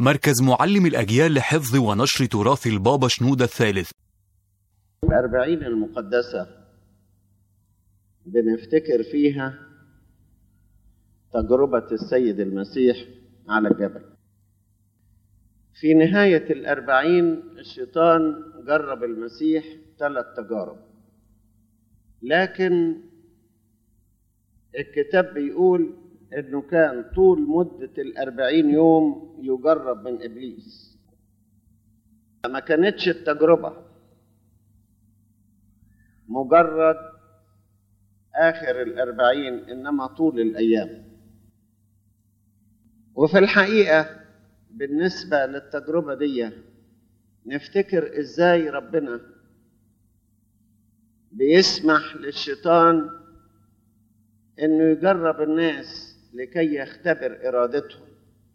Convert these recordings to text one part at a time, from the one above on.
مركز معلم الأجيال لحفظ ونشر تراث البابا شنودة الثالث الأربعين المقدسة بنفتكر فيها تجربة السيد المسيح على الجبل في نهاية الأربعين الشيطان جرب المسيح ثلاث تجارب لكن الكتاب بيقول انه كان طول مدة الأربعين يوم يجرب من إبليس ما كانتش التجربة مجرد آخر الأربعين إنما طول الأيام وفي الحقيقة بالنسبة للتجربة دي نفتكر إزاي ربنا بيسمح للشيطان إنه يجرب الناس لكي يختبر إرادتهم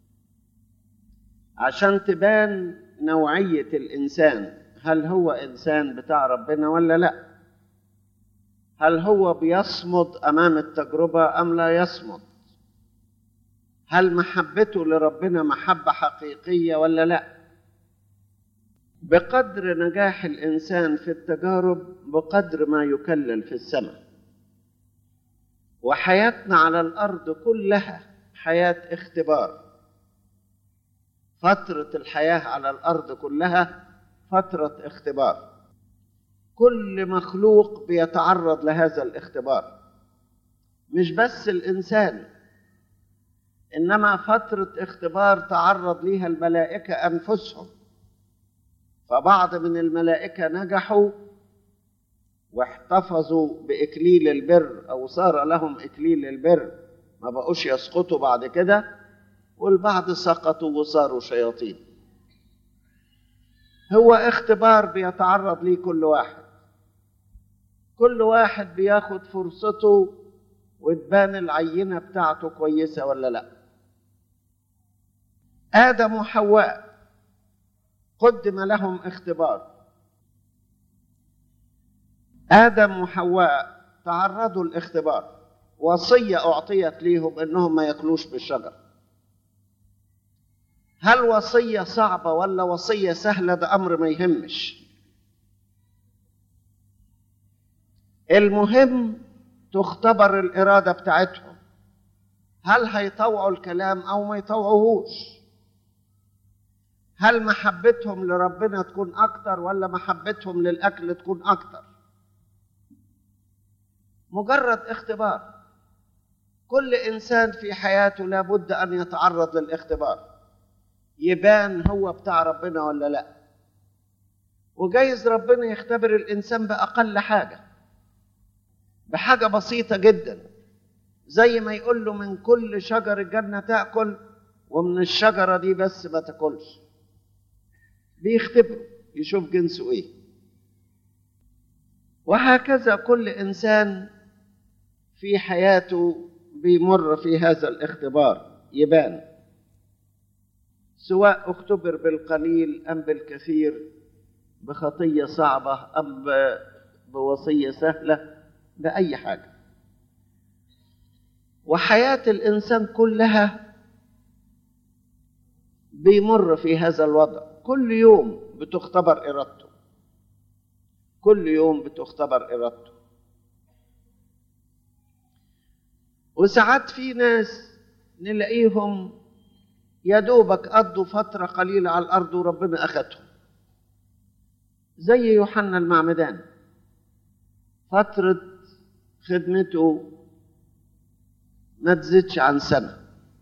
عشان تبان نوعية الإنسان هل هو إنسان بتاع ربنا ولا لأ هل هو بيصمد امام التجربه ام لا يصمد هل محبته لربنا محبه حقيقيه ولا لا بقدر نجاح الانسان في التجارب بقدر ما يكلل في السماء وحياتنا على الارض كلها حياه اختبار فتره الحياه على الارض كلها فتره اختبار كل مخلوق بيتعرض لهذا الاختبار مش بس الانسان انما فتره اختبار تعرض ليها الملائكه انفسهم فبعض من الملائكه نجحوا واحتفظوا باكليل البر او صار لهم اكليل البر ما بقوش يسقطوا بعد كده والبعض سقطوا وصاروا شياطين هو اختبار بيتعرض ليه كل واحد كل واحد بياخد فرصته وتبان العينة بتاعته كويسة ولا لا آدم وحواء قدم لهم اختبار آدم وحواء تعرضوا الاختبار وصية أعطيت ليهم إنهم ما ياكلوش بالشجر هل وصية صعبة ولا وصية سهلة ده أمر ما يهمش المهم تختبر الإرادة بتاعتهم هل هيطوعوا الكلام أو ما يطوعوهوش هل محبتهم لربنا تكون أكتر ولا محبتهم للأكل تكون أكتر مجرد اختبار كل إنسان في حياته لابد أن يتعرض للاختبار يبان هو بتاع ربنا ولا لا وجايز ربنا يختبر الإنسان بأقل حاجة بحاجة بسيطة جدا زي ما يقول له من كل شجر الجنة تأكل ومن الشجرة دي بس ما تاكلش بيختبره يشوف جنسه ايه وهكذا كل انسان في حياته بيمر في هذا الاختبار يبان سواء اختبر بالقليل ام بالكثير بخطيه صعبه ام بوصيه سهله بأي حاجة وحياة الإنسان كلها بيمر في هذا الوضع كل يوم بتختبر إرادته كل يوم بتختبر إرادته وساعات في ناس نلاقيهم يا دوبك قضوا فترة قليلة على الأرض وربنا أخدهم زي يوحنا المعمدان فترة خدمته ما تزيدش عن سنة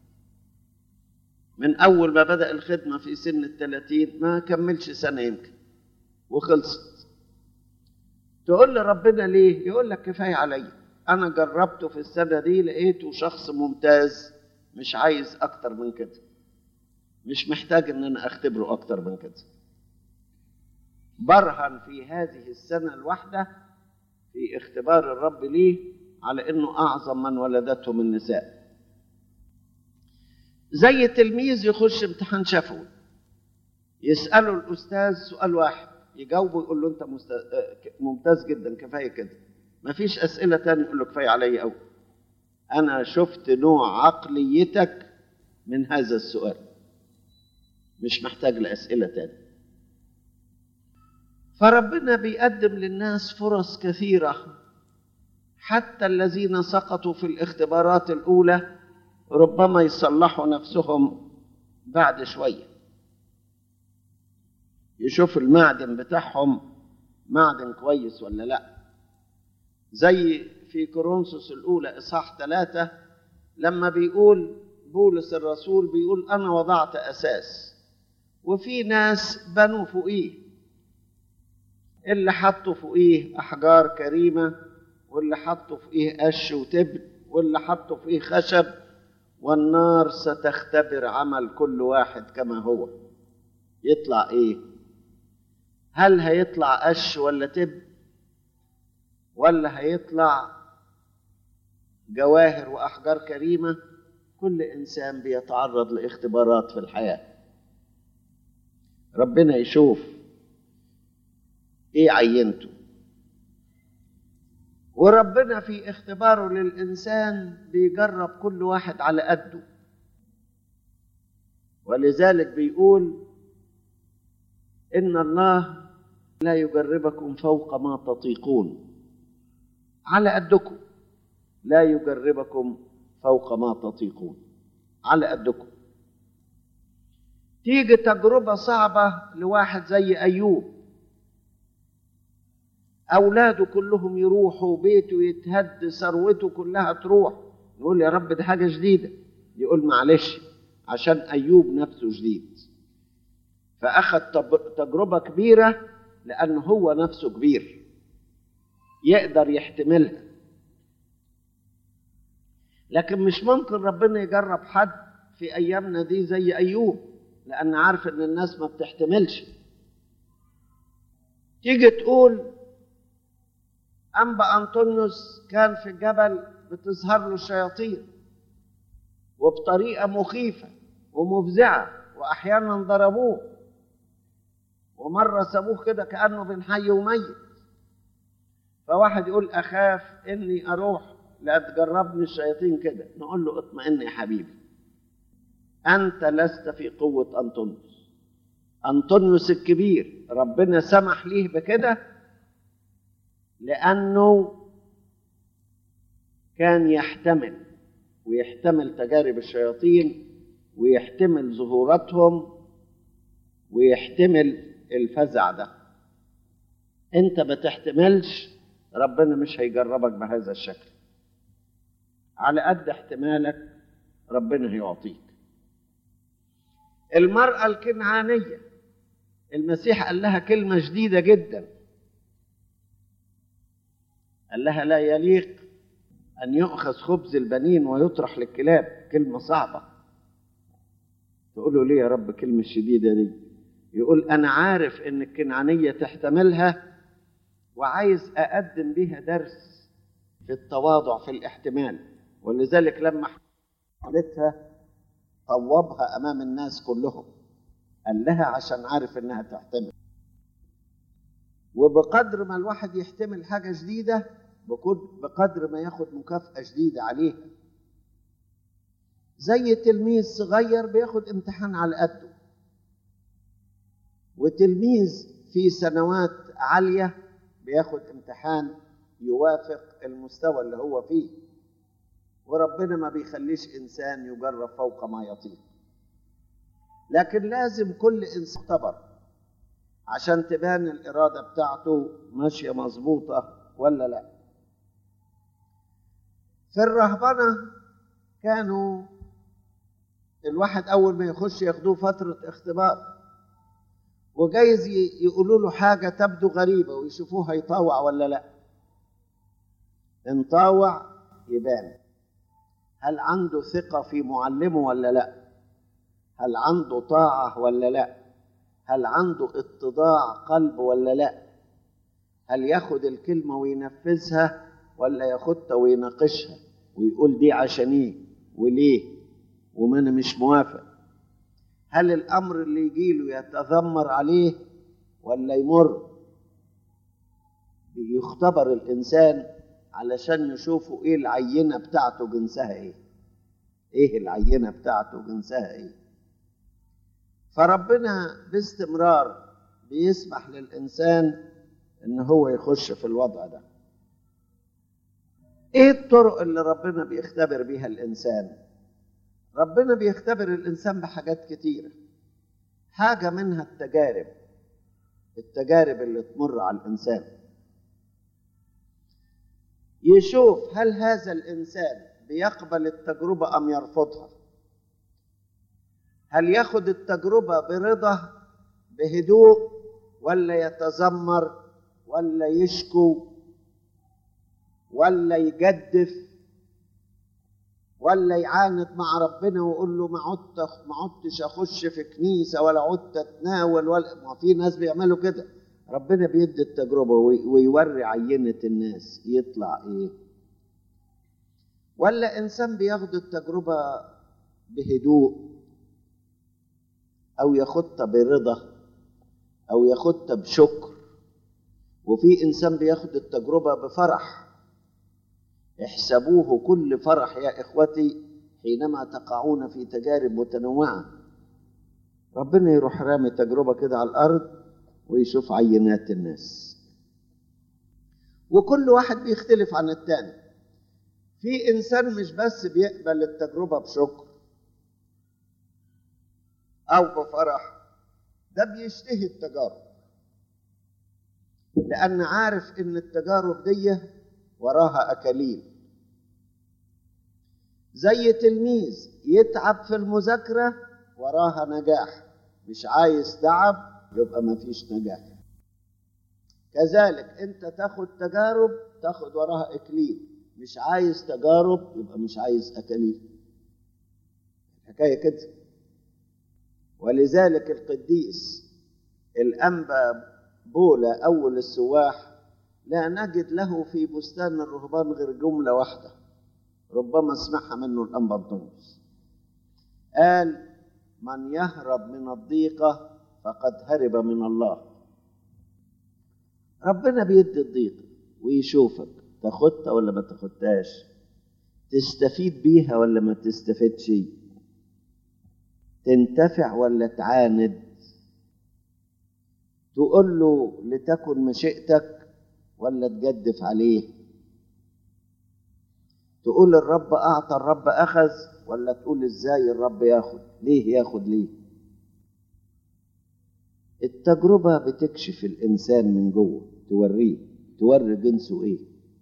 من أول ما بدأ الخدمة في سن الثلاثين ما كملش سنة يمكن وخلصت تقول لي ربنا ليه يقول لك كفاية عليا أنا جربته في السنة دي لقيته شخص ممتاز مش عايز أكتر من كده مش محتاج إن أنا أختبره أكتر من كده برهن في هذه السنة الواحدة في اختبار الرب ليه على انه اعظم من ولدته من نساء زي تلميذ يخش امتحان شفوي يساله الاستاذ سؤال واحد يجاوبه يقول له انت ممتاز جدا كفايه كده مفيش اسئله تانية يقول له كفايه عليا قوي انا شفت نوع عقليتك من هذا السؤال مش محتاج لأسئلة تاني فربنا بيقدم للناس فرص كثيرة حتى الذين سقطوا في الاختبارات الأولى ربما يصلحوا نفسهم بعد شوية يشوف المعدن بتاعهم معدن كويس ولا لا زي في كورنثوس الأولى إصحاح ثلاثة لما بيقول بولس الرسول بيقول أنا وضعت أساس وفي ناس بنوا فوقيه اللي حطوا فوقيه أحجار كريمة واللي حطوا فوقيه قش وتبن واللي حطوا فوقيه خشب والنار ستختبر عمل كل واحد كما هو يطلع ايه هل هيطلع قش ولا تبن ولا هيطلع جواهر واحجار كريمه كل انسان بيتعرض لاختبارات في الحياه ربنا يشوف ايه عينته وربنا في اختباره للانسان بيجرب كل واحد على قده ولذلك بيقول ان الله لا يجربكم فوق ما تطيقون على قدكم لا يجربكم فوق ما تطيقون على قدكم تيجي تجربة صعبة لواحد زي أيوب أولاده كلهم يروحوا بيته يتهد ثروته كلها تروح يقول يا رب دي حاجة جديدة يقول معلش عشان أيوب نفسه جديد فأخذ تجربة كبيرة لأنه هو نفسه كبير يقدر يحتملها لكن مش ممكن ربنا يجرب حد في أيامنا دي زي أيوب لأن عارف إن الناس ما بتحتملش تيجي تقول أنبا أنطونيوس كان في الجبل بتظهر له الشياطين وبطريقة مخيفة ومفزعة وأحيانا ضربوه ومرة سابوه كده كأنه بين حي وميت فواحد يقول أخاف إني أروح لا تجربني الشياطين كده نقول له اطمئن يا حبيبي أنت لست في قوة أنطونيوس أنطونيوس الكبير ربنا سمح ليه بكده لأنه كان يحتمل ويحتمل تجارب الشياطين ويحتمل ظهوراتهم ويحتمل الفزع ده انت ما تحتملش ربنا مش هيجربك بهذا الشكل على قد احتمالك ربنا هيعطيك المرأة الكنعانية المسيح قال لها كلمة جديدة جدا قال لها لا يليق أن يؤخذ خبز البنين ويطرح للكلاب كلمة صعبة تقول له ليه يا رب كلمة شديدة دي يقول أنا عارف إن الكنعانية تحتملها وعايز أقدم بيها درس في التواضع في الاحتمال ولذلك لما حملتها طوبها أمام الناس كلهم قال لها عشان عارف إنها تحتمل وبقدر ما الواحد يحتمل حاجة جديدة بقدر ما ياخد مكافأة جديدة عليها زي تلميذ صغير بياخد امتحان على قده وتلميذ في سنوات عالية بياخد امتحان يوافق المستوى اللي هو فيه وربنا ما بيخليش إنسان يجرب فوق ما يطيق لكن لازم كل إنسان يختبر عشان تبان الإرادة بتاعته ماشية مظبوطة ولا لا في الرهبنة كانوا الواحد أول ما يخش ياخدوه فترة اختبار وجايز يقولوا له حاجة تبدو غريبة ويشوفوه هيطاوع ولا لا إن طاوع يبان هل عنده ثقة في معلمه ولا لا هل عنده طاعة ولا لا هل عنده اتضاع قلب ولا لا هل ياخد الكلمة وينفذها ولا ياخدها ويناقشها ويقول دي عشان ايه وليه وما انا مش موافق هل الامر اللي يجيله يتذمر عليه ولا يمر يختبر الانسان علشان يشوفوا ايه العينه بتاعته جنسها ايه ايه العينه بتاعته جنسها ايه فربنا باستمرار بيسمح للإنسان إن هو يخش في الوضع ده إيه الطرق اللي ربنا بيختبر بيها الإنسان ربنا بيختبر الإنسان بحاجات كتيرة حاجة منها التجارب التجارب اللي تمر على الإنسان يشوف هل هذا الإنسان بيقبل التجربة أم يرفضها هل ياخد التجربة برضا بهدوء ولا يتذمر ولا يشكو ولا يجدف ولا يعاند مع ربنا ويقول له ما عدت ما عدتش اخش في كنيسه ولا عدت اتناول ولا ما في ناس بيعملوا كده ربنا بيدي التجربه ويوري عينه الناس يطلع ايه ولا انسان بياخد التجربه بهدوء او ياخدها برضا او ياخدها بشكر وفي انسان بياخد التجربه بفرح احسبوه كل فرح يا اخوتي حينما تقعون في تجارب متنوعه ربنا يروح رامي تجربه كده على الارض ويشوف عينات الناس وكل واحد بيختلف عن التاني في انسان مش بس بيقبل التجربه بشكر او بفرح ده بيشتهي التجارب لان عارف ان التجارب دي وراها اكاليل زي تلميذ يتعب في المذاكره وراها نجاح مش عايز تعب يبقى ما فيش نجاح كذلك انت تاخد تجارب تاخد وراها اكليل مش عايز تجارب يبقى مش عايز اكاليل الحكايه كده ولذلك القديس الانبا بولا اول السواح لا نجد له في بستان الرهبان غير جمله واحده ربما سمعها منه الانبا انطونيوس قال من يهرب من الضيقه فقد هرب من الله ربنا بيدي الضيقه ويشوفك تاخدها ولا ما تاخدهاش تستفيد بيها ولا ما تستفيدش تنتفع ولا تعاند تقول له لتكن مشيئتك ولا تجدف عليه تقول الرب اعطى الرب اخذ ولا تقول ازاي الرب ياخد ليه ياخد ليه التجربه بتكشف الانسان من جوه توريه توري جنسه ايه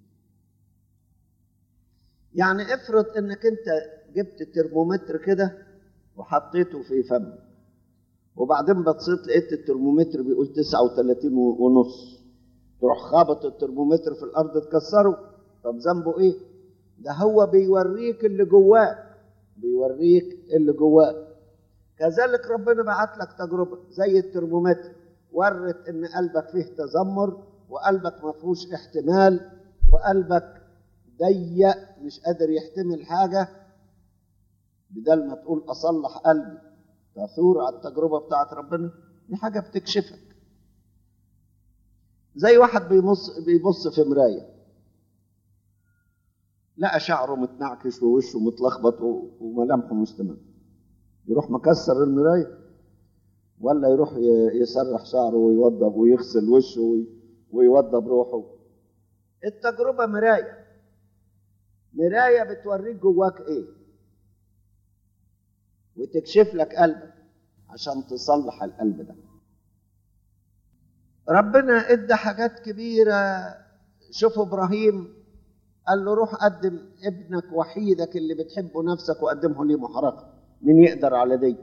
يعني افرض انك انت جبت ترمومتر كده وحطيته في فمك وبعدين بصيت لقيت الترمومتر بيقول 39 ونص تروح خابط الترمومتر في الارض تكسره طب ذنبه ايه ده هو بيوريك اللي جواك بيوريك اللي جواك كذلك ربنا بعت لك تجربه زي الترمومتر ورت ان قلبك فيه تذمر وقلبك ما فيهوش احتمال وقلبك ضيق مش قادر يحتمل حاجه بدل ما تقول اصلح قلبي تثور على التجربه بتاعت ربنا دي حاجه بتكشفك زي واحد بيبص بيبص في مرايه لقى شعره متنعكش ووشه متلخبط وملامحه مش تمام يروح مكسر المرايه ولا يروح يسرح شعره ويوضب ويغسل وشه ويوضب روحه التجربه مرايه مرايه بتوريك جواك ايه وتكشف لك قلبك عشان تصلح القلب ده ربنا ادى حاجات كبيرة شوف ابراهيم قال له روح قدم ابنك وحيدك اللي بتحبه نفسك وقدمه لي محرقة مين يقدر على دي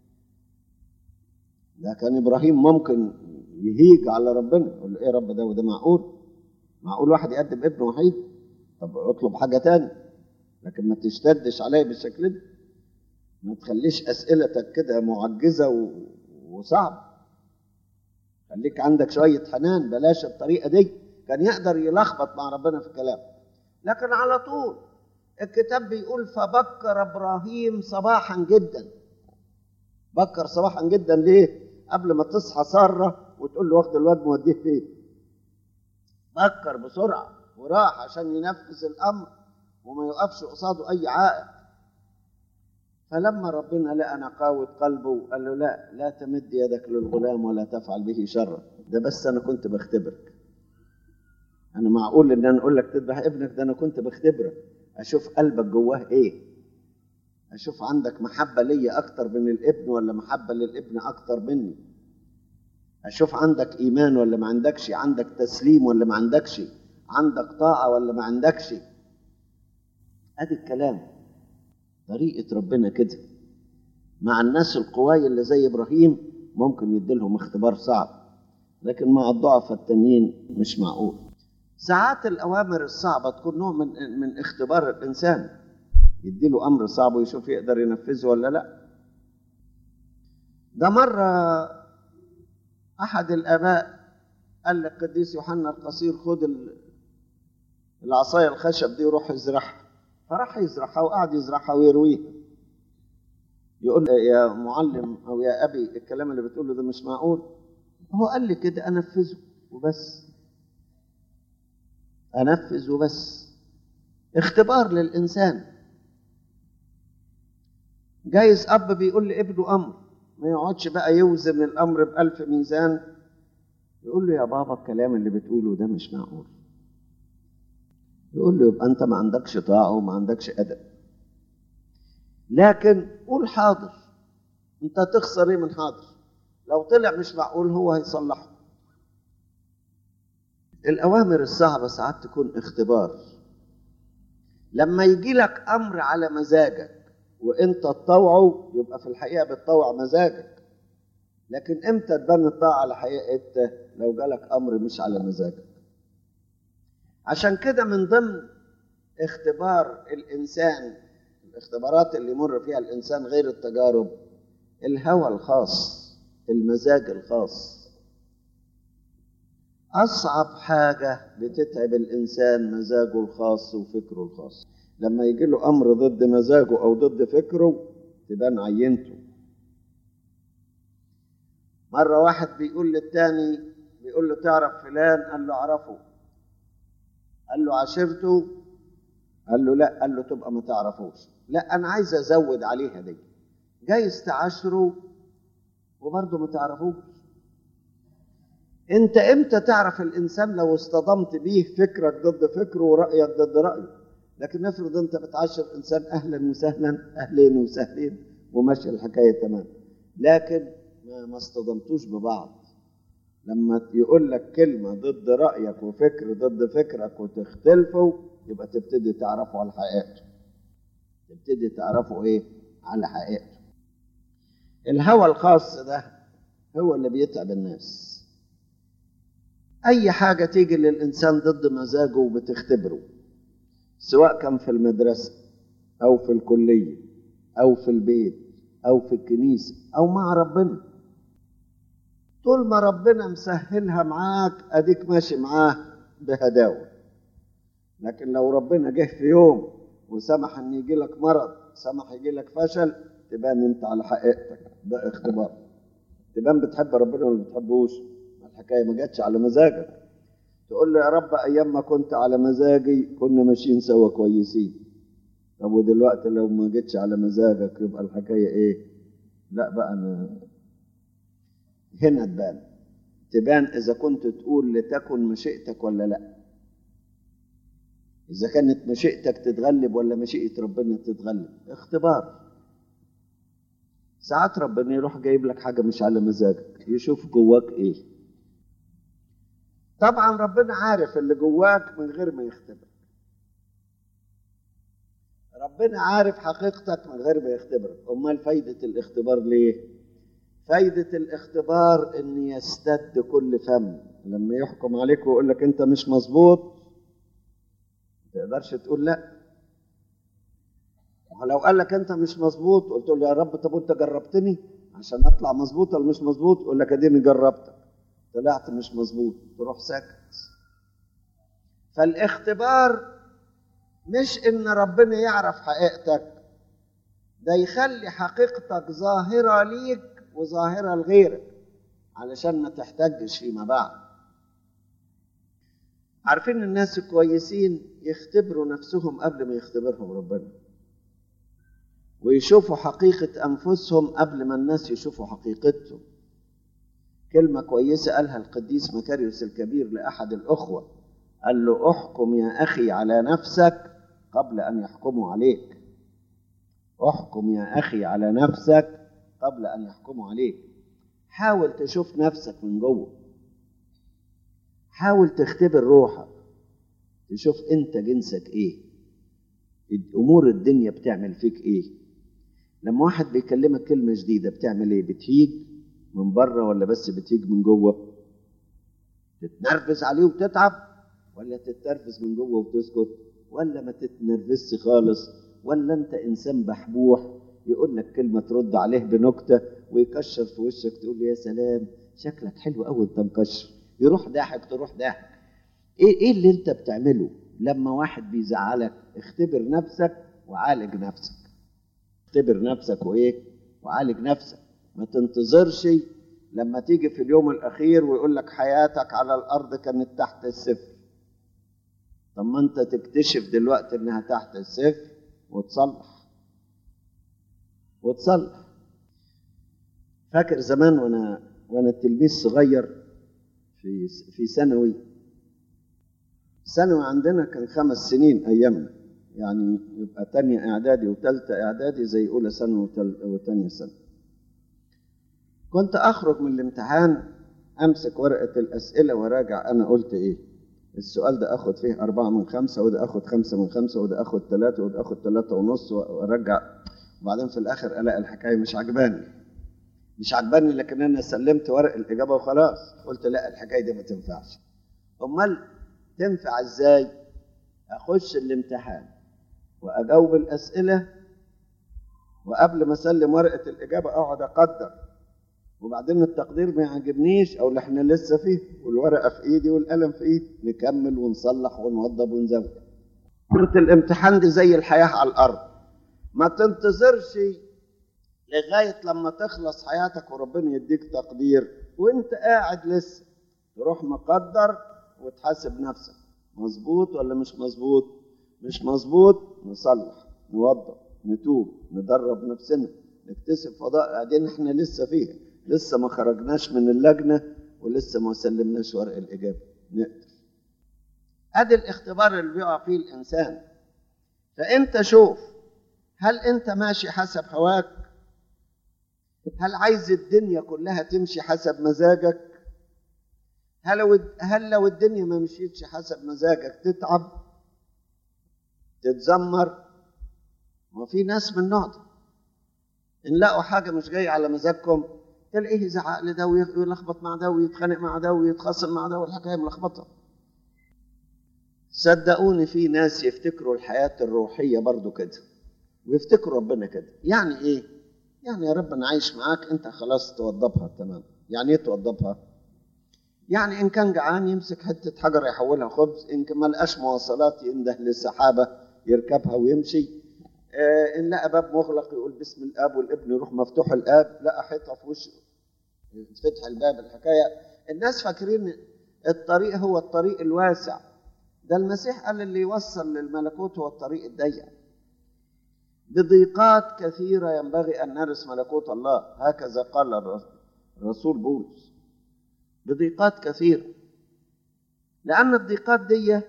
ده كان ابراهيم ممكن يهيج على ربنا يقول له ايه يا رب ده وده معقول معقول واحد يقدم ابنه وحيد طب اطلب حاجة تاني لكن ما تشتدش عليه بالشكل ده ما تخليش اسئلتك كده معجزه و... وصعب خليك عندك شويه حنان بلاش الطريقه دي كان يقدر يلخبط مع ربنا في الكلام لكن على طول الكتاب بيقول فبكر ابراهيم صباحا جدا بكر صباحا جدا ليه قبل ما تصحى ساره وتقول له واخد الواد موديه فين بكر بسرعه وراح عشان ينفذ الامر وما يقفش قصاده اي عائق فلما ربنا لقى نقاوة قلبه قال له لا لا تمد يدك للغلام ولا تفعل به شرا ده بس أنا كنت بختبرك أنا معقول إن أنا أقول لك تذبح ابنك ده أنا كنت بختبرك أشوف قلبك جواه إيه أشوف عندك محبة ليا أكتر من الابن ولا محبة للابن أكتر مني أشوف عندك إيمان ولا ما عندكش عندك تسليم ولا ما عندكش عندك طاعة ولا ما عندكش أدي الكلام طريقة ربنا كده مع الناس القواي اللي زي إبراهيم ممكن يديلهم اختبار صعب لكن مع الضعفاء التانيين مش معقول ساعات الأوامر الصعبة تكون نوع من من اختبار الإنسان يديله أمر صعب ويشوف يقدر ينفذه ولا لا ده مرة أحد الآباء قال للقديس يوحنا القصير خد العصاية الخشب دي وروح ازرعها فراح يزرعها وقعد يزرعها ويرويها يقول يا معلم او يا ابي الكلام اللي بتقوله ده مش معقول هو قال لي كده انفذه وبس انفذ وبس اختبار للانسان جايز اب بيقول لابنه امر ما يقعدش بقى يوزن الامر بألف ميزان يقول له يا بابا الكلام اللي بتقوله ده مش معقول يقول له يبقى انت ما عندكش طاعه وما عندكش ادب لكن قول حاضر انت تخسر ايه من حاضر لو طلع مش معقول هو هيصلحه الاوامر الصعبه ساعات تكون اختبار لما يجي لك امر على مزاجك وانت تطوعه يبقى في الحقيقه بتطوع مزاجك لكن امتى تبان الطاعه على حقيقتها لو جالك امر مش على مزاجك عشان كده من ضمن اختبار الانسان الاختبارات اللي يمر فيها الانسان غير التجارب الهوى الخاص المزاج الخاص اصعب حاجه بتتعب الانسان مزاجه الخاص وفكره الخاص لما يجي له امر ضد مزاجه او ضد فكره تبان عينته مره واحد بيقول للتاني بيقول له تعرف فلان قال له اعرفه قال له عشرته قال له لا قال له تبقى ما تعرفوش لا انا عايز ازود عليها دي جايز تعاشره وبرضه ما تعرفوش انت امتى تعرف الانسان لو اصطدمت بيه فكرك ضد فكره ورأيك ضد رأيه لكن افرض انت بتعاشر انسان اهلا وسهلا اهلين وسهلين وماشي الحكايه تمام لكن ما اصطدمتوش ببعض لما يقول لك كلمة ضد رأيك وفكر ضد فكرك وتختلفوا يبقى تبتدي تعرفوا على حقيقته تبتدي تعرفوا ايه على حقيقته الهوى الخاص ده هو اللي بيتعب الناس اي حاجة تيجي للانسان ضد مزاجه بتختبره سواء كان في المدرسة او في الكلية او في البيت او في الكنيسة او مع ربنا طول ما ربنا مسهلها معاك اديك ماشي معاه بهداوه لكن لو ربنا جه في يوم وسمح ان يجي لك مرض سمح يجي لك فشل تبان انت على حقيقتك ده اختبار تبان بتحب ربنا ولا ما بتحبوش الحكايه ما جاتش على مزاجك تقول له يا رب ايام ما كنت على مزاجي كنا ماشيين سوا كويسين طب ودلوقتي لو ما جتش على مزاجك يبقى الحكايه ايه لا بقى انا هنا تبان تبان إذا كنت تقول لتكن مشيئتك ولا لا إذا كانت مشيئتك تتغلب ولا مشيئة ربنا تتغلب اختبار ساعات ربنا يروح جايب لك حاجة مش على مزاجك يشوف جواك إيه طبعا ربنا عارف اللي جواك من غير ما يختبرك ربنا عارف حقيقتك من غير ما يختبرك امال فايده الاختبار ليه فايده الاختبار ان يستد كل فم لما يحكم عليك ويقول لك انت مش مظبوط ما تقدرش تقول لا ولو قال لك انت مش مظبوط قلت له يا رب طب انت جربتني عشان اطلع مظبوط ولا مش مظبوط يقول لك اديني جربتك طلعت مش مظبوط تروح ساكت فالاختبار مش ان ربنا يعرف حقيقتك ده يخلي حقيقتك ظاهرة ليك وظاهرة لغيرك علشان ما تحتجش فيما بعد عارفين الناس الكويسين يختبروا نفسهم قبل ما يختبرهم ربنا ويشوفوا حقيقة أنفسهم قبل ما الناس يشوفوا حقيقتهم كلمة كويسة قالها القديس مكاريوس الكبير لأحد الأخوة قال له احكم يا أخي على نفسك قبل أن يحكموا عليك احكم يا أخي على نفسك قبل أن يحكموا عليك حاول تشوف نفسك من جوه حاول تختبر روحك تشوف انت جنسك ايه امور الدنيا بتعمل فيك ايه لما واحد بيكلمك كلمه جديده بتعمل ايه بتهيج من بره ولا بس بتهيج من جوه تتنرفز عليه وتتعب ولا تتنرفز من جوه وتسكت ولا ما تتنرفزش خالص ولا انت انسان بحبوح يقول لك كلمه ترد عليه بنكته ويكشر في وشك تقول له يا سلام شكلك حلو قوي انت مكشر يروح ضاحك تروح ضاحك ايه ايه اللي انت بتعمله لما واحد بيزعلك اختبر نفسك وعالج نفسك اختبر نفسك وايه وعالج نفسك ما تنتظرش لما تيجي في اليوم الاخير ويقول لك حياتك على الارض كانت تحت الصفر طب ما انت تكتشف دلوقتي انها تحت الصفر وتصلح وتصلح فاكر زمان وانا وانا التلميذ صغير في في ثانوي ثانوي عندنا كان خمس سنين ايامنا يعني يبقى تانية اعدادي وتالتة اعدادي زي اولى ثانوي وتانية ثانوي كنت اخرج من الامتحان امسك ورقة الاسئلة وراجع انا قلت ايه السؤال ده اخد فيه أربعة من خمسة وده اخد خمسة من خمسة وده اخد ثلاثة وده اخد ثلاثة ونص وارجع وبعدين في الاخر الاقي الحكاية مش عجباني مش عجباني لكن انا سلمت ورق الاجابه وخلاص قلت لا الحكايه دي ما تنفعش امال تنفع ازاي اخش الامتحان واجاوب الاسئله وقبل ما اسلم ورقه الاجابه اقعد اقدر وبعدين التقدير ما يعجبنيش او اللي احنا لسه فيه والورقه في ايدي والقلم في ايدي نكمل ونصلح ونوضب ونزود كنت الامتحان دي زي الحياه على الارض ما تنتظرش لغاية لما تخلص حياتك وربنا يديك تقدير وانت قاعد لسه تروح مقدر وتحاسب نفسك مظبوط ولا مش مظبوط مش مظبوط نصلح نوضب نتوب ندرب نفسنا نكتسب فضاء قاعدين احنا لسه فيها لسه ما خرجناش من اللجنة ولسه ما سلمناش ورق الإجابة نقدر ادي الاختبار اللي بيقع فيه الإنسان فأنت شوف هل أنت ماشي حسب هواك هل عايز الدنيا كلها تمشي حسب مزاجك هل لو هل لو الدنيا ما مشيتش حسب مزاجك تتعب تتذمر ما في ناس من النوع ده ان لقوا حاجه مش جايه على مزاجكم تلاقيه يزعق لده ويلخبط مع ده ويتخانق مع ده ويتخاصم مع ده والحكايه ملخبطه صدقوني في ناس يفتكروا الحياه الروحيه برضو كده ويفتكروا ربنا كده يعني ايه يعني يا رب انا عايش معاك انت خلاص توضبها تمام يعني ايه توضبها يعني ان كان جعان يمسك حته حجر يحولها خبز ان ما لقاش مواصلات ينده للسحابه يركبها ويمشي آه ان لقى باب مغلق يقول باسم الاب والابن يروح مفتوح الاب لقى حيطه في وشه فتح الباب الحكايه الناس فاكرين الطريق هو الطريق الواسع ده المسيح قال اللي يوصل للملكوت هو الطريق الضيق بضيقات كثيرة ينبغي أن نرث ملكوت الله هكذا قال الرسول بولس بضيقات كثيرة لأن الضيقات دي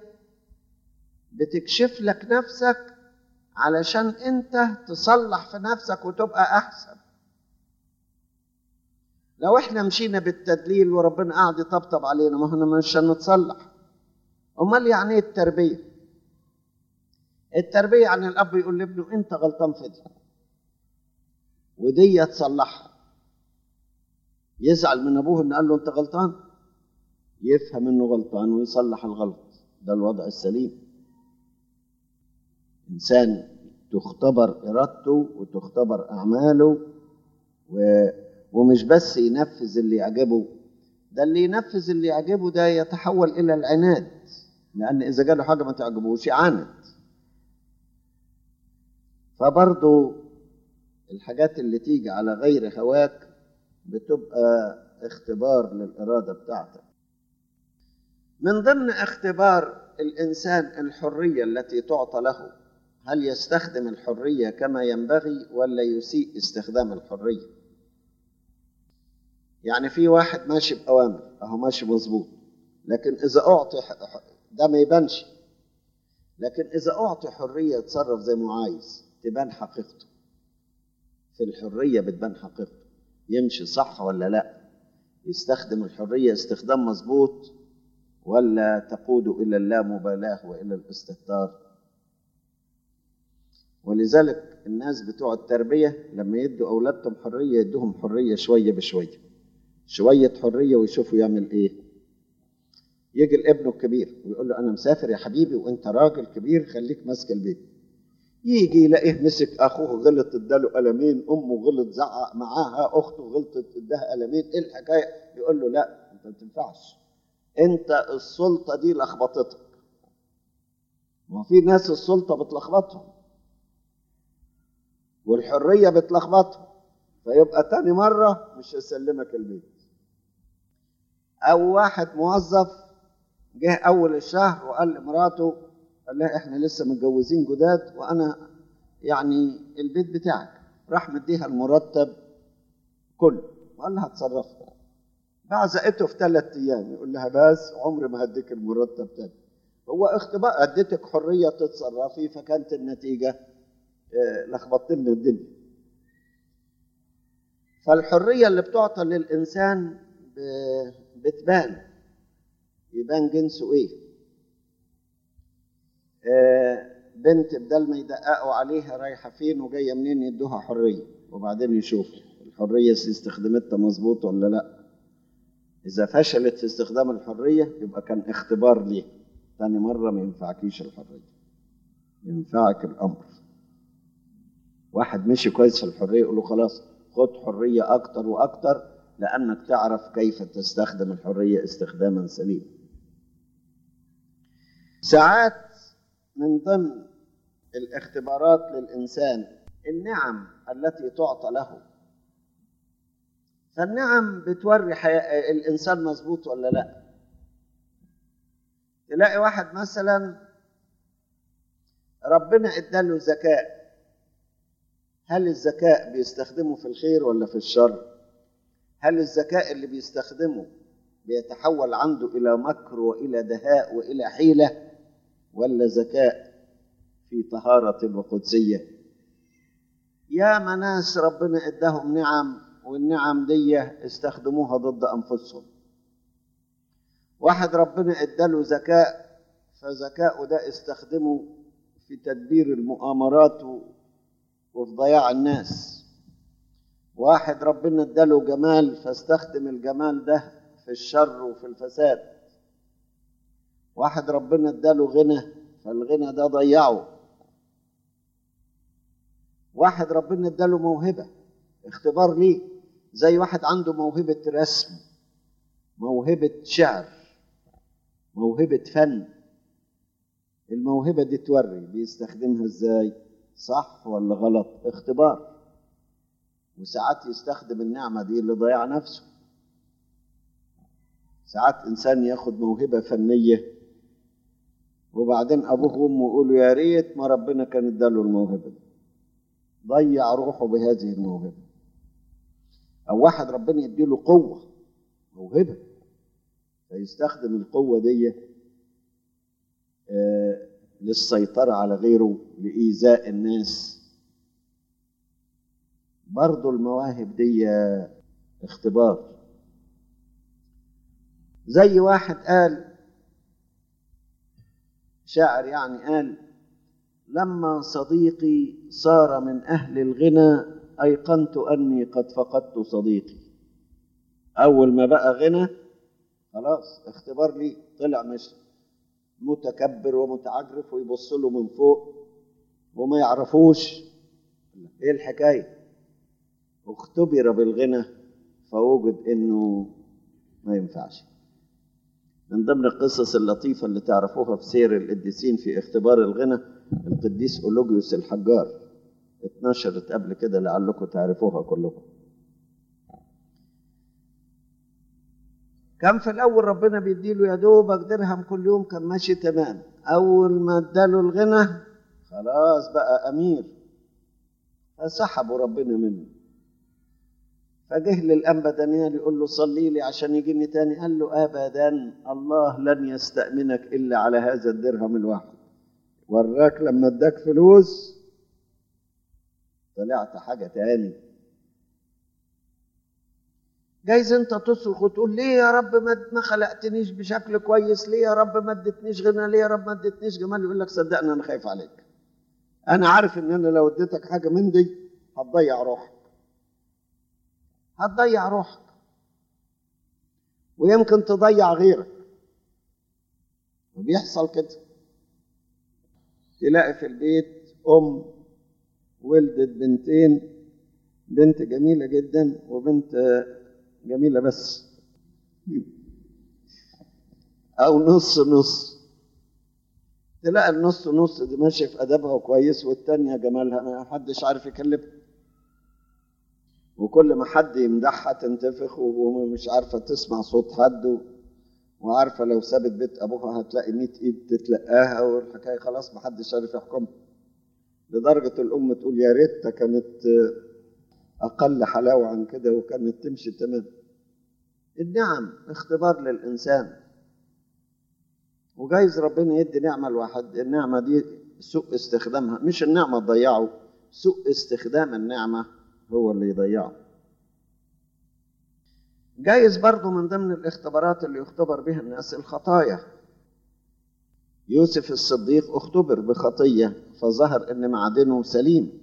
بتكشف لك نفسك علشان أنت تصلح في نفسك وتبقى أحسن لو احنا مشينا بالتدليل وربنا قاعد يطبطب علينا ما احنا مش هنتصلح امال يعني ايه التربيه التربية عن الأب يقول لابنه أنت غلطان في دي ودي تصلحها يزعل من أبوه إن قال له أنت غلطان يفهم إنه غلطان ويصلح الغلط ده الوضع السليم إنسان تختبر إرادته وتختبر أعماله و... ومش بس ينفذ اللي يعجبه ده اللي ينفذ اللي يعجبه ده يتحول إلى العناد لأن إذا جاله حاجة ما تعجبوش يعاند فبرضو الحاجات اللي تيجي على غير هواك بتبقى اختبار للإرادة بتاعتك من ضمن اختبار الإنسان الحرية التي تعطى له هل يستخدم الحرية كما ينبغي ولا يسيء استخدام الحرية يعني في واحد ماشي بأوامر أهو ماشي مظبوط لكن إذا أعطي ده ما يبانش لكن إذا أعطي حرية يتصرف زي ما عايز تبان حقيقته في الحرية بتبان حقيقته يمشي صح ولا لا يستخدم الحرية استخدام مظبوط ولا تقود إلى اللامبالاة وإلى الاستهتار ولذلك الناس بتوع التربية لما يدوا أولادهم حرية يدوهم حرية شوية بشوية شوية حرية ويشوفوا يعمل إيه يجي الابن الكبير ويقول له أنا مسافر يا حبيبي وأنت راجل كبير خليك ماسك البيت يجي يلاقيه مسك أخوه غلط اداله قلمين أمه غلط زعق معاها أخته غلطت اداها قلمين إيه الحكاية يقول له لا أنت ما تنفعش أنت السلطة دي لخبطتك ما في ناس السلطة بتلخبطهم والحرية بتلخبطهم فيبقى تاني مرة مش هيسلمك البيت أو واحد موظف جه أول الشهر وقال لمراته قال لها إحنا لسه متجوزين جداد وأنا يعني البيت بتاعك راح مديها المرتب كله وقال لها اتصرفي بعزقته في ثلاث أيام يقول لها بس عمري ما هديك المرتب تاني هو اختبار اديتك حرية تتصرفي فكانت النتيجة لخبطت لنا الدنيا فالحرية اللي بتعطى للإنسان بتبان يبان جنسه إيه بنت بدل ما يدققوا عليها رايحة فين وجاية منين يدوها حرية وبعدين يشوفوا الحرية استخدمتها مظبوط ولا لا إذا فشلت في استخدام الحرية يبقى كان اختبار ليه تاني مرة ما ينفعكيش الحرية ينفعك الأمر واحد مشي كويس في الحرية يقول له خلاص خد حرية أكتر وأكتر لأنك تعرف كيف تستخدم الحرية استخداما سليما ساعات من ضمن الاختبارات للإنسان النعم التي تعطى له فالنعم بتوري حياة الإنسان مظبوط ولا لا تلاقي واحد مثلا ربنا اداله ذكاء هل الذكاء بيستخدمه في الخير ولا في الشر هل الذكاء اللي بيستخدمه بيتحول عنده الى مكر والى دهاء والى حيله ولا ذكاء في طهاره وقدسيه يا ناس ربنا اداهم نعم والنعم دي استخدموها ضد انفسهم واحد ربنا اداله ذكاء فذكاؤه ده استخدمه في تدبير المؤامرات وفي ضياع الناس واحد ربنا اداله جمال فاستخدم الجمال ده في الشر وفي الفساد واحد ربنا اداله غنى فالغنى ده ضيعه واحد ربنا اداله موهبة اختبار ليه زي واحد عنده موهبة رسم موهبة شعر موهبة فن الموهبة دي توري بيستخدمها ازاي صح ولا غلط اختبار وساعات يستخدم النعمة دي لضياع نفسه ساعات إنسان ياخد موهبة فنية وبعدين أبوه وأمه يقولوا يا ريت ما ربنا كان اداله الموهبة دي ضيع روحه بهذه الموهبة أو واحد ربنا يديله قوة موهبة فيستخدم القوة دي آه للسيطرة على غيره لإيذاء الناس برضو المواهب دي اختبار زي واحد قال شاعر يعني قال لما صديقي صار من أهل الغنى أيقنت أني قد فقدت صديقي أول ما بقى غنى خلاص اختبار لي طلع مش متكبر ومتعجرف ويبص له من فوق وما يعرفوش ايه الحكايه اختبر بالغنى فوجد انه ما ينفعش من ضمن القصص اللطيفه اللي تعرفوها في سير القديسين في اختبار الغنى القديس اولوجيوس الحجار اتنشرت قبل كده لعلكم تعرفوها كلكم كان في الاول ربنا بيديله يا دوبك درهم كل يوم كان ماشي تمام اول ما اداله الغنى خلاص بقى أمير فسحبوا ربنا منه فجه للأنبا دانيال يقول له صلي لي عشان يجيني تاني قال له أبدا الله لن يستأمنك إلا على هذا الدرهم الواحد وراك لما اداك فلوس طلعت حاجة تاني جايز انت تصرخ وتقول ليه يا رب ما خلقتنيش بشكل كويس ليه يا رب ما اديتنيش غنى ليه يا رب ما اديتنيش جمال يقول لك صدقني انا خايف عليك انا عارف ان انا لو اديتك حاجه من دي هتضيع روحك هتضيع روحك ويمكن تضيع غيرك وبيحصل كده تلاقي في البيت ام ولدت بنتين بنت جميله جدا وبنت جميله بس او نص نص تلاقي النص نص دي ماشيه في ادبها كويس والتانيه جمالها ما حدش عارف يكلمها وكل ما حد يمدحها تنتفخ ومش عارفه تسمع صوت حد وعارفه لو سابت بيت ابوها هتلاقي 100 ايد تتلقاها والحكايه خلاص ما حدش عارف يحكمها لدرجه الام تقول يا ريتها كانت اقل حلاوه عن كده وكانت تمشي تمام النعم اختبار للانسان وجايز ربنا يدي نعمه لواحد النعمه دي سوء استخدامها مش النعمه تضيعه سوء استخدام النعمه هو اللي يضيعه جايز برضو من ضمن الاختبارات اللي يختبر بها الناس الخطايا يوسف الصديق اختبر بخطيه فظهر ان معدنه سليم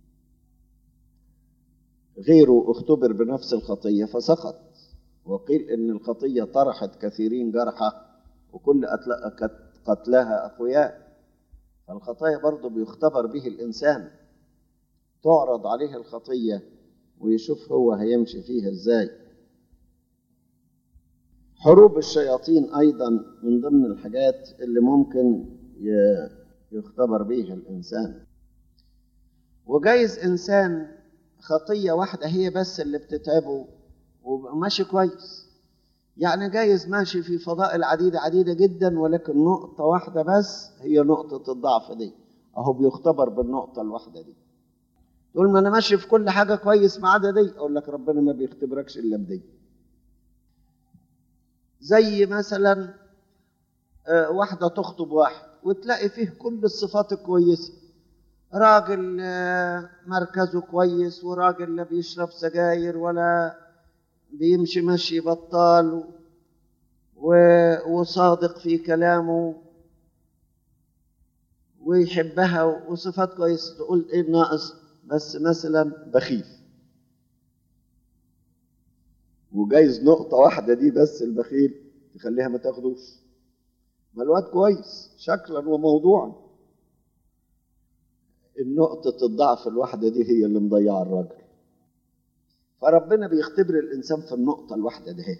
غيره اختبر بنفس الخطيه فسقط وقيل ان الخطيه طرحت كثيرين جرحى وكل قتلاها اقوياء فالخطايا برضه بيختبر به الانسان تعرض عليه الخطيه ويشوف هو هيمشي فيها ازاي حروب الشياطين ايضا من ضمن الحاجات اللي ممكن يختبر بيها الانسان وجايز انسان خطيه واحده هي بس اللي بتتعبه وماشي كويس يعني جايز ماشي في فضائل عديدة عديدة جدا ولكن نقطة واحدة بس هي نقطة الضعف دي أهو بيختبر بالنقطة الواحدة دي تقول ما أنا ماشي في كل حاجة كويس ما عدا دي أقول لك ربنا ما بيختبركش إلا بدي زي مثلا واحدة تخطب واحد وتلاقي فيه كل الصفات الكويسة راجل مركزه كويس وراجل لا بيشرب سجاير ولا بيمشي مشي بطال وصادق في كلامه ويحبها وصفات كويسة تقول ايه ناقص بس مثلا بخيل وجايز نقطة واحدة دي بس البخيل تخليها ما تاخدوش ما الواد كويس شكلا وموضوعا النقطة الضعف الواحدة دي هي اللي مضيعة الراجل فربنا بيختبر الإنسان في النقطة الواحدة دي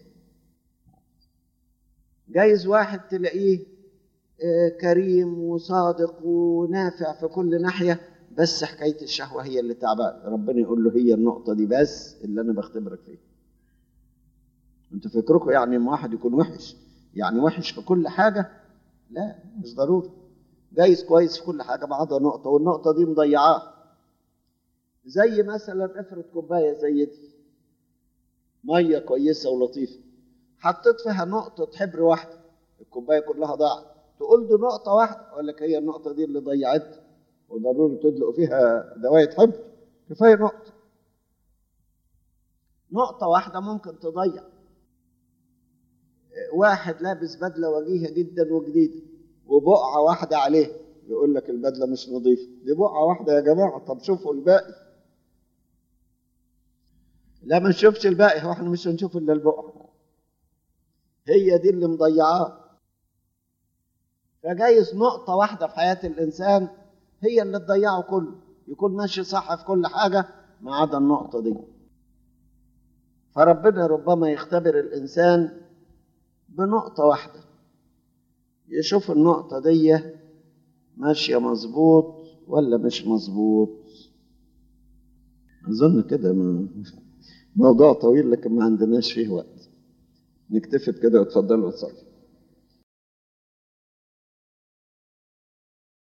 جايز واحد تلاقيه كريم وصادق ونافع في كل ناحية بس حكاية الشهوة هي اللي تعبان ربنا يقول له هي النقطة دي بس اللي أنا بختبرك فيها انتوا فكركم يعني ان واحد يكون وحش يعني وحش في كل حاجة لا مش ضروري جايز كويس في كل حاجة ما عدا نقطة والنقطة دي مضيعاه زي مثلا افرض كوباية زي دي مية كويسة ولطيفة حطيت فيها نقطة حبر واحدة الكوباية كلها ضاعت تقول دي نقطة واحدة أقول لك هي النقطة دي اللي ضيعتها وضروري تدلق فيها دواية حبر كفاية نقطة نقطة واحدة ممكن تضيع واحد لابس بدلة وجيهة جدا وجديدة وبقعة واحدة عليه يقول لك البدلة مش نظيفة دي بقعة واحدة يا جماعة طب شوفوا الباقي لا ما نشوفش الباقي هو احنا مش هنشوف الا البقعة هي دي اللي مضيعاه فجايز نقطة واحدة في حياة الإنسان هي اللي تضيعه كله يكون ماشي صح في كل حاجة ما عدا النقطة دي فربنا ربما يختبر الإنسان بنقطة واحدة يشوف النقطة دي ماشية مظبوط ولا مش مظبوط أظن كده موضوع طويل لكن ما عندناش فيه وقت نكتفي بكده وتفضلوا تصلي